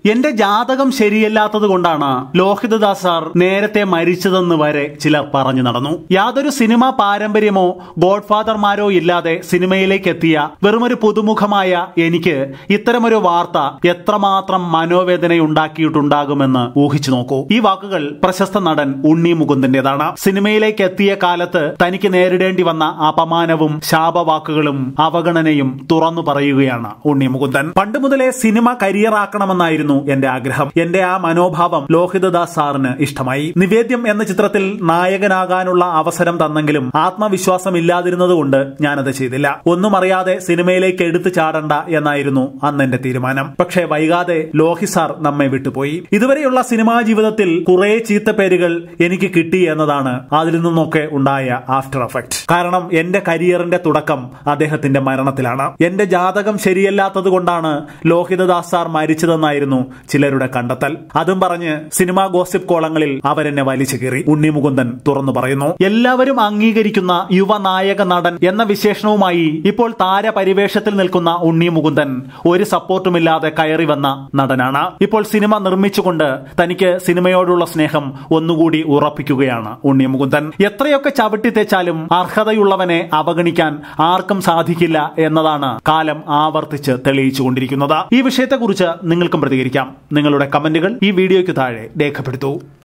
എന്റെ ജാതകം ശരിയല്ലാത്തത് കൊണ്ടാണ് ലോഹിതദാസ് സാർ നേരത്തെ മരിച്ചതെന്ന് വരെ ചിലർ പറഞ്ഞു നടന്നു യാതൊരു സിനിമാ പാരമ്പര്യമോ ഗോഡ്ഫാദർമാരോ ഇല്ലാതെ സിനിമയിലേക്ക് എത്തിയ വെറുമൊരു പുതുമുഖമായ എനിക്ക് ഇത്തരമൊരു വാർത്ത എത്രമാത്രം മനോവേദനയുണ്ടാക്കിയിട്ടുണ്ടാകുമെന്ന് ഊഹിച്ചു നോക്കൂ ഈ വാക്കുകൾ പ്രശസ്ത നടൻ ഉണ്ണി മുകുന്ദന്റേതാണ് സിനിമയിലേക്ക് എത്തിയ കാലത്ത് തനിക്ക് നേരിടേണ്ടി വന്ന അപമാനവും ശാപവാക്കുകളും അവഗണനയും തുറന്നു പറയുകയാണ് ഉണ്ണി മുകുന്ദൻ പണ്ട് മുതലേ സിനിമ കരിയർ ആക്കണമെന്നായിരുന്നു എന്റെ ആഗ്രഹം എന്റെ ആ മനോഭാവം ലോഹിതദാസ് സാറിന് ഇഷ്ടമായി നിവേദ്യം എന്ന ചിത്രത്തിൽ നായകനാകാനുള്ള അവസരം തന്നെങ്കിലും ആത്മവിശ്വാസം ഇല്ലാതിരുന്നതുകൊണ്ട് ഞാനത് ചെയ്തില്ല ഒന്നും അറിയാതെ സിനിമയിലേക്ക് എടുത്തു ചാടണ്ട എന്നായിരുന്നു അന്ന് എന്റെ തീരുമാനം പക്ഷേ വൈകാതെ ലോഹി സാർ നമ്മെ വിട്ടുപോയി ഇതുവരെയുള്ള സിനിമാ ജീവിതത്തിൽ കുറെ ചീത്തപ്പേരുകൾ എനിക്ക് കിട്ടി എന്നതാണ് അതിൽ നിന്നൊക്കെ ഉണ്ടായ ആഫ്റ്റർ എഫക്ട് കാരണം എന്റെ കരിയറിന്റെ തുടക്കം അദ്ദേഹത്തിന്റെ മരണത്തിലാണ് എന്റെ ജാതകം ശരിയല്ലാത്തത് കൊണ്ടാണ് ലോഹിതദാസ് സാർ മരിച്ചതെന്നായിരുന്നു ചിലരുടെ കണ്ടെത്തൽ അതും പറഞ്ഞ് സിനിമാ ഗോസിപ്പ് കോളങ്ങളിൽ അവരെന്നെ വലിച്ചു കീറി ഉണ്ണി മുകുന്ദൻ തുറന്നു പറയുന്നു എല്ലാവരും അംഗീകരിക്കുന്ന യുവനായക നടൻ എന്ന വിശേഷണവുമായി ഇപ്പോൾ താരപരിവേഷത്തിൽ നിൽക്കുന്ന ഉണ്ണി മുകുന്ദൻ ഒരു സപ്പോർട്ടുമില്ലാതെ കയറി വന്ന നടനാണ് ഇപ്പോൾ സിനിമ നിർമ്മിച്ചുകൊണ്ട് തനിക്ക് സിനിമയോടുള്ള സ്നേഹം ഒന്നുകൂടി ഉറപ്പിക്കുകയാണ് ഉണ്ണി മുകുന്ദൻ എത്രയൊക്കെ ചവിട്ടി തെച്ചാലും അർഹതയുള്ളവനെ അവഗണിക്കാൻ ആർക്കും സാധിക്കില്ല എന്നതാണ് കാലം ആവർത്തിച്ച് തെളിയിച്ചുകൊണ്ടിരിക്കുന്നത് ഈ വിഷയത്തെക്കുറിച്ച് നിങ്ങൾക്കും പ്രതികരിക്കാം നിങ്ങളുടെ കമന്റുകൾ ഈ വീഡിയോയ്ക്ക് താഴെ രേഖപ്പെടുത്തൂ